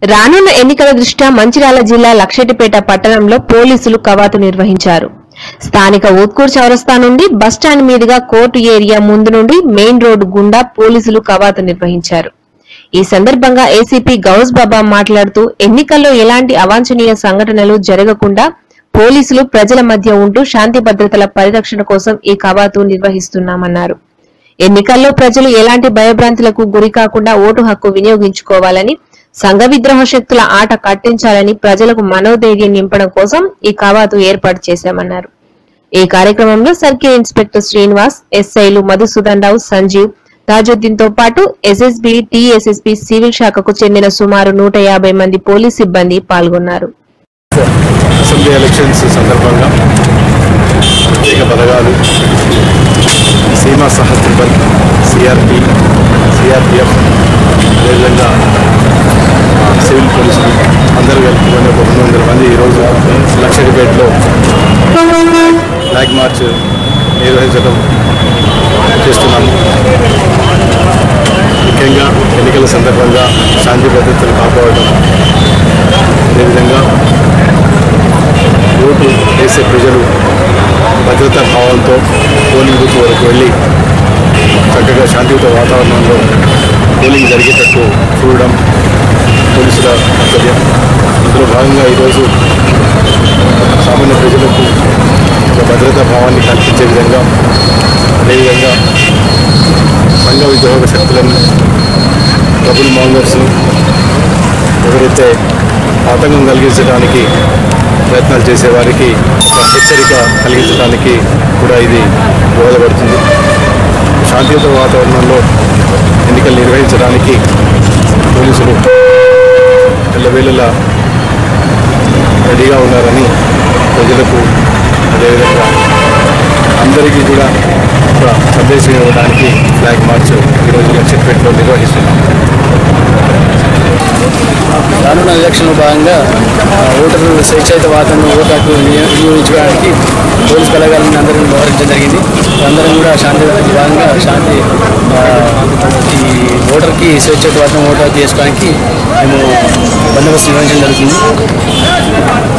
రానున్న ఎన్నికల దృష్ట్యా మంచిర్యాల జిల్లా లక్షెట్టిపేట పట్టణంలో పోలీసులు కవాతు నిర్వహించారు స్థానిక ఊత్కూర్ చౌరస్తా నుండి బస్టాండ్ మీదుగా కోర్టు ఏరియా ముందు నుండి మెయిన్ రోడ్డు గుండా పోలీసులు కవాతు నిర్వహించారు ఈ సందర్భంగా ఏసీపీ గౌస్ బాబా మాట్లాడుతూ ఎన్నికల్లో ఎలాంటి అవాంఛనీయ సంఘటనలు జరగకుండా పోలీసులు ప్రజల మధ్య ఉంటూ శాంతి భద్రతల పరిరక్షణ కోసం ఈ కవాతు నిర్వహిస్తున్నామన్నారు ఎన్నికల్లో ప్రజలు ఎలాంటి భయభ్రాంతులకు గురి కాకుండా ఓటు హక్కు వినియోగించుకోవాలని సంఘ విద్రోహ శక్తుల ఆట కట్టించాలని ప్రజలకు మనోధైర్యం నింపడం కోసం ఈ కవాతు ఏర్పాటు చేశామన్నారు ఈ కార్యక్రమంలో సర్కిల్ ఇన్స్పెక్టర్ శ్రీనివాస్ ఎస్ఐలు మధుసూదన్ రావు సంజీవ్ తాజుద్దీన్ తో పాటు ఎస్ఎస్బి టీఎస్ఎస్పి సివిల్ శాఖకు చెందిన సుమారు నూట యాభై మంది పోలీస్ సిబ్బంది పాల్గొన్నారు అసెంబ్లీ ఎలక్షన్స్ సందర్భంగా ప్రత్యేక పథకాలు సీమా సహస్త్రిబల్ సిఆర్పి సిఆర్పిఎఫ్ అదేవిధంగా ఆ, సివిల్ పోలీసులు అందరూ కలుపుకొని ఒక రెండు వందల మంది ఈరోజు లక్షడిపేటలో ఫ్లాగ్ మార్చ్ నిర్వహించడం చేస్తున్నాము ముఖ్యంగా ఎన్నికల సందర్భంగా శాంతి భద్రతలు కాపాడడం అదేవిధంగా ఓటు వేసే ప్రజలు భద్రతా భావంతో పోలింగ్ బూత్ వరకు వెళ్ళి చక్కగా శాంతియుత వాతావరణంలో పోలింగ్ జరిగేటట్టు చూడడం పోలీసుల కర్తవ్యం అందులో భాగంగా ఈరోజు సామాన్య ప్రజలకు ఒక భద్రతా భావాన్ని కల్పించే విధంగా అదేవిధంగా సంఘ విద్రోహక శక్తులను డబుల్ మాంగర్స్ను ఎవరైతే ఆతంకం కలిగించడానికి ప్రయత్నాలు చేసేవారికి ఒక హెచ్చరిక కలిగించడానికి కూడా ఇది దోహదపడుతుంది శాంతియుత వాతావరణంలో ఎన్నికలు నిర్వహించడానికి పోలీసులు ఎల్లవేళలా రెడీగా ఉన్నారని ప్రజలకు అదేవిధంగా అందరికీ కూడా ఒక సందేశం ఇవ్వడానికి ఫ్లాగ్ మార్చ్ ఈరోజు లక్ష్యపేటలో నిర్వహిస్తున్నాం రానున్న ఎలక్షన్లో భాగంగా ఆ, ఓటర్లు స్వేచ్ఛాయుత వాతావరణం ఓటు హక్కు వినియో- వినియోగించుకోవడానికి పోలీస్ బలగాలను అందరినీ వ్యవహరించడం జరిగింది అందరం కూడా శాంతి భాగంగా శాంతి ఆ, ఈ ఓటర్కి స్వేచ్ఛాయుత వాతావరణం ఓటు హక్కు చేసుకోవడానికి మేము బందోబస్తు నిర్వహించడం జరుగుతుంది